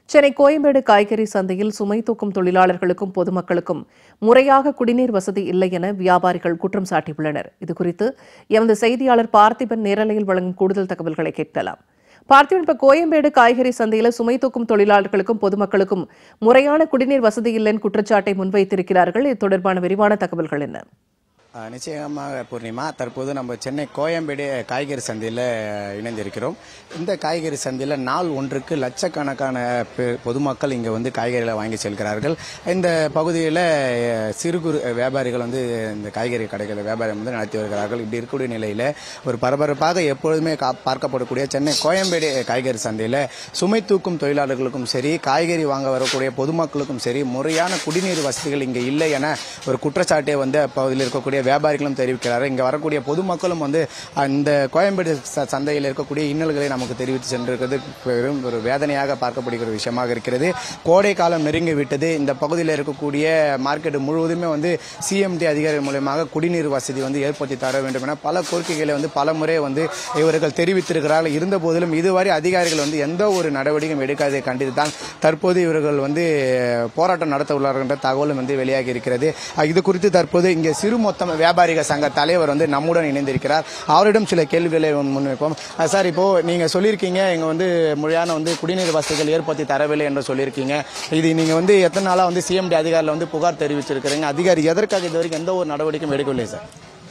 சென்னை கோயம்பேடு காய்கறி சந்தையில் சுமை தூக்கும் தொழிலாளர்களுக்கும் பொதுமக்களுக்கும் முறையாக குடிநீர் வசதி இல்லை என வியாபாரிகள் குற்றம் சாட்டியுள்ளனர் இதுகுறித்து எமது செய்தியாளர் பார்த்திபன் நேரலையில் வழங்கும் கூடுதல் தகவல்களை கேட்கலாம் பார்த்திபன் இப்ப கோயம்பேடு காய்கறி சந்தையில சுமை தூக்கும் தொழிலாளர்களுக்கும் பொதுமக்களுக்கும் முறையான குடிநீர் வசதி இல்லைன்னு குற்றச்சாட்டை முன்வைத்திருக்கிறார்கள் இது தொடர்பான விரிவான தகவல்கள் என்ன அஹ் நிச்சயமாக பூர்ணிமா தற்போது நம்ம சென்னை கோயம்பேடு காய்கறி சந்தையில் இணைந்திருக்கிறோம் இந்த காய்கறி சந்தையில் நாள் ஒன்றுக்கு லட்சக்கணக்கான பெ- பொதுமக்கள் இங்கே வந்து காய்கறிகளை வாங்கி செல்கிறார்கள் இந்த பகுதியில் அஹ், சிறு குறு வியாபாரிகள் வந்து இந்த காய்கறி கடைகளை வியாபாரம் வந்து நடத்தி வருகிறார்கள் இப்படி இருக்கக்கூடிய நிலையில் ஒரு பரபரப்பாக எப்பொழுதுமே கா- பார்க்கப்படக்கூடிய சென்னை கோயம்பேடு காய்கறி சந்தையில் சுமை தூக்கும் தொழிலாளர்களுக்கும் சரி காய்கறி வாங்க வரக்கூடிய பொதுமக்களுக்கும் சரி முறையான குடிநீர் வசதிகள் இங்கே இல்லை என ஒரு குற்றச்சாட்டை வந்து அப்பகுதியில் இருக்கக்கூடிய வியாபாரிகளும் தெரிவிக்கிறார்கள் இங்கே வரக்கூடிய பொதுமக்களும் வந்து அந்த கோயம்பேடு ச- சந்தையில் இருக்கக்கூடிய இன்னல்களை நமக்கு தெரிவித்து சென்றிருக்கிறது பெரும் ஒரு வேதனையாக பார்க்கப்படுகிற ஒரு விஷயமாக இருக்கிறது கோடை காலம் நெருங்கி விட்டது இந்த பகுதியில் இருக்கக்கூடிய மார்க்கெட் முழுவதுமே வந்து சிஎம்டி அதிகாரிகள் மூலமாக குடிநீர் வசதி வந்து ஏற்படுத்தி தர வேண்டும் என பல கோரிக்கைகளை வந்து பல முறை வந்து இவர்கள் தெரிவித்திருக்கிறார்கள் இருந்த போதிலும் இதுவரை அதிகாரிகள் வந்து எந்த ஒரு நடவடிக்கையும் எடுக்காததை கண்டித்து தான் தற்போது இவர்கள் வந்து போராட்டம் நடத்த உள்ளார்கள் என்ற தகவலும் வந்து வெளியாகி இருக்கிறது அஹ் இது குறித்து தற்போது இங்கே சிறு மொத்த வியாபாரிகள் சங்க தலைவர் வந்து நம்முடன் இணைந்திருக்கிறார் அவரிடம் சில கேள்விகளை முன்வைப்போம் அஹ் சார் இப்போ நீங்க சொல்லியிருக்கீங்க இங்க வந்து முறையான வந்து குடிநீர் வசதிகள் ஏற்படுத்தி தரவில்லை என்று சொல்லியிருக்கீங்க இது நீங்க வந்து எத்தனை நாளா வந்து சிஎம்டி அதிகாரிகள் வந்து புகார் தெரிவிச்சிருக்கிறீங்க அதிகாரி எதற்காக இது வரைக்கும் எந்த ஒரு நடவடிக்கையும் எடுக்கவில்லை சார்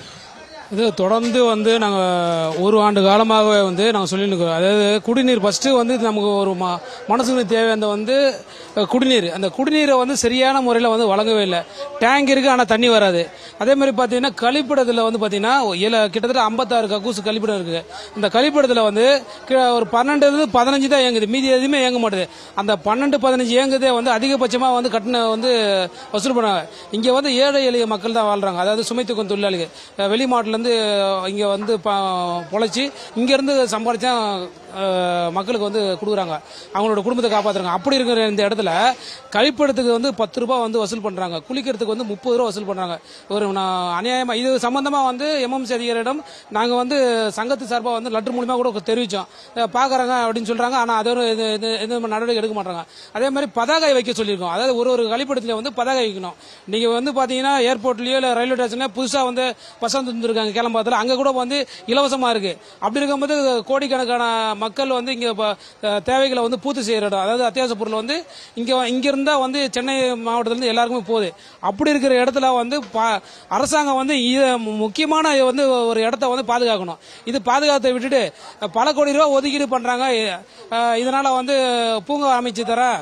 இது தொடர்ந்து வந்து நாங்கள் ஒரு ஆண்டு காலமாகவே வந்து நாங்கள் சொல்லிட்டு இருக்கோம் அதாவது குடிநீர் ஃபஸ்ட்டு வந்து நமக்கு ஒரு ம மனசுக்கு தேவையான வந்து அஹ், குடிநீர் அந்த குடிநீரை வந்து சரியான முறையில் வந்து வழங்கவே இல்லை டேங்க் இருக்குது ஆனால் தண்ணி வராது அதே மாதிரி பார்த்தீங்கன்னா கழிப்பிடத்தில் வந்து பார்த்தீங்கன்னா ஏழு கிட்டத்தட்ட ஐம்பத்தாறு கக்கூசு கழிப்பிடம் இருக்குது அந்த கழிப்பிடத்தில் வந்து கி- ஒரு பன்னெண்டுலேருந்து பதினஞ்சு தான் இயங்குது மீதி எதுவுமே இயங்க மாட்டுது அந்த பன்னெண்டு பதினஞ்சு இயங்குதே வந்து அதிகபட்சமாக வந்து கட்டண வந்து வசூல் பண்ணாங்க இங்கே வந்து ஏழை எளிய மக்கள் தான் வாழ்கிறாங்க அதாவது சுமை தூக்கும் தொழிலாளிகள் அஹ் வெளி மாவட்டத்துலேருந்து இங்கே வந்து ப- பொழைச்சி இங்கேருந்து சம்பாதிச்சா அஹ், மக்களுக்கு வந்து கொடுக்குறாங்க அவங்களோட குடும்பத்தை காப்பாற்றுறாங்க அப்படி இருக்கிற இந்த இடத்துல கழிப்பிடத்துக்கு வந்து பத்து ரூபாய் வந்து வசூல் பண்ணுறாங்க குளிக்கிறதுக்கு வந்து முப்பது ரூபா வசூல் பண்ணுறாங்க ஒரு நான் அநியாயமாக இது சம்பந்தமாக வந்து எம்எம்சி அதிகாரியிடம் நாங்கள் வந்து சங்கத்து சார்பாக வந்து லெட்டர் மூலியமாக கூட தெரிவித்தோம் பார்க்குறாங்க அப்படின்னு சொல்கிறாங்க ஆனால் அது ஒரு இது இது எந்த நடவடிக்கை எடுக்க மாட்டாங்க அதே மாதிரி பதாகை வைக்க சொல்லியிருக்கோம் அதாவது ஒரு ஒரு கழிப்பிடத்தில் வந்து பதாகை வைக்கணும் நீங்கள் வந்து பார்த்தீங்கன்னா ஏர்போர்ட்லேயோ இல்லை ரயில்வே ஸ்டேஷன்ல புதுசாக வந்து பசங்க இருந்திருக்காங்க கேளம்பாத்தில் அங்கே கூட வந்து இலவசமாக இருக்குது அப்படி இருக்கும்போது கோடிக்கணக்கான மக்கள் வந்து இங்கே தேவைகளை வந்து பூர்த்தி செய்கிற இடம் அதாவது அத்தியாவசிய பொருள் வந்து இங்கே இங்கே இருந்தால் வந்து சென்னை மாவட்டத்திலேருந்து எல்லாருக்குமே போகுது அப்படி இருக்கிற இடத்துல வந்து பா- அரசாங்கம் வந்து இது முக்கியமான வந்து ஒரு இடத்த வந்து பாதுகாக்கணும் இது பாதுகாத்தை விட்டுட்டு பல கோடி ரூபா ஒதுக்கீடு பண்ணுறாங்க இதனால வந்து பூங்கா அமைச்சு தரேன்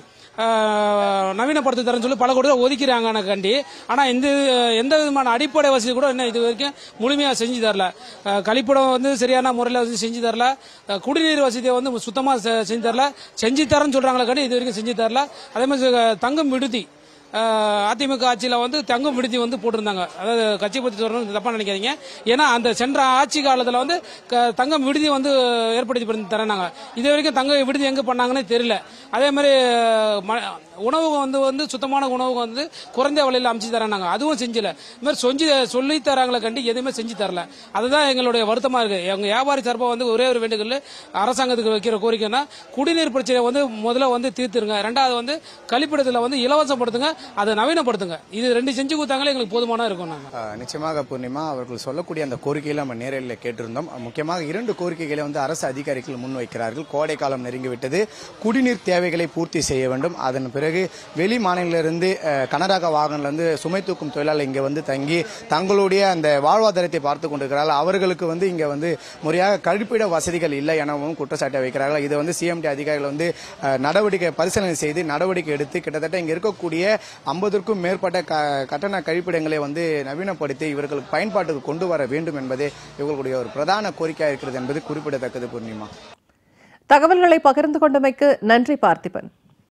ஆஹ் நவீனப்படுத்தி தரேன்னு சொல்லி பல கோடி ரூபா ஒதுக்கிறாங்க கண்டி ஆனால் இந்த எந்த விதமான அடிப்படை வசதி கூட இன்னும் இது வரைக்கும் முழுமையாக செஞ்சு தரல ஆஹ் கழிப்பிடம் வந்து சரியான முறையில் வந்து செஞ்சு தரல ஆஹ் குடிநீர் வசதியை வந்து சுத்தமாக செஞ்சு தரல செஞ்சு தரேன்னு சொல்கிறாங்களே கண்டி இது வரைக்கும் செஞ்சு தரல அதே மாதிரி ஆஹ் தங்கும் விடுதி ஆஹ் அதிமுக ஆட்சியில் வந்து தங்கும் விடுதி வந்து போட்டிருந்தாங்க அதாவது கட்சி பற்றி சொல்லணும் தப்பாக நினைக்காதீங்க ஏன்னா அந்த சென்ற ஆட்சி காலத்தில் வந்து க- தங்கம் விடுதி வந்து ஏற்படுத்தி பண்ணி தரேனாங்க இது வரைக்கும் தங்க விடுதி எங்கே பண்ணாங்கன்னே தெரியல அதே மாதிரி ம- உணவகம் வந்து வந்து சுத்தமான உணவகம் வந்து குறைந்த விலையில் அமைச்சு தரேனாங்க அதுவும் செஞ்சல இது மாதிரி சொல்லி சொல்லி தராங்களே கண்டி எதுவுமே செஞ்சு தரல அதுதான் எங்களுடைய வருத்தமா இருக்கு எங்க வியாபாரி சார்பாக வந்து ஒரே ஒரு வேண்டுகோள் அரசாங்கத்துக்கு வைக்கிற கோரிக்கைன்னா குடிநீர் பிரச்சனை வந்து முதல்ல வந்து தீர்த்துருங்க ரெண்டாவது வந்து கழிப்பிடத்தில் வந்து இலவசப்படுத்துங்க அதை நவீனப்படுத்துங்க இது ரெண்டு செஞ்சு கொடுத்தாங்களே எங்களுக்கு போதுமானா இருக்கும் நாங்க ஆஹ் நிச்சயமாக பூர்ணிமா அவர்கள் சொல்லக்கூடிய அந்த கோரிக்கைகளை நம்ம நேரடியில் கேட்டிருந்தோம் முக்கியமாக இரண்டு கோரிக்கைகளை வந்து அரசு அதிகாரிகள் முன்வைக்கிறார்கள் கோடை காலம் நெருங்கிவிட்டது குடிநீர் தேவைகளை பூர்த்தி செய்ய வேண்டும் அதன் பிறகு வெளி மாநிலத்திலிருந்து அஹ், கனரக வாகனிலிருந்து சுமை தூக்கும் தொழிலாளர் இங்கே வந்து தங்கி தங்களுடைய அந்த வாழ்வாதாரத்தை பார்த்து கொண்டிருக்கிறார்கள் அவர்களுக்கு வந்து இங்கே வந்து முறையாக கழிப்பிட வசதிகள் இல்லை எனவும் குற்றச்சாட்டை வைக்கிறார்கள் இதை வந்து சிஎம்டி அதிகாரிகள் வந்து அஹ், நடவடிக்கை பரிசீலனை செய்து நடவடிக்கை எடுத்து கிட்டத்தட்ட இங்கே இருக்கக்கூடிய ஐம்பதுக்கும் மேற்பட்ட க- கட்டண கழிப்பிடங்களை வந்து நவீனப்படுத்தி இவர்களுக்கு பயன்பாட்டுக்கு கொண்டு வர வேண்டும் என்பதே இவர்களுடைய ஒரு பிரதான கோரிக்கையாக இருக்கிறது என்பது குறிப்பிடத்தக்கது பூர்ணிமா தகவல்களை பகிர்ந்து கொண்டமைக்கு நன்றி பார்த்திபன்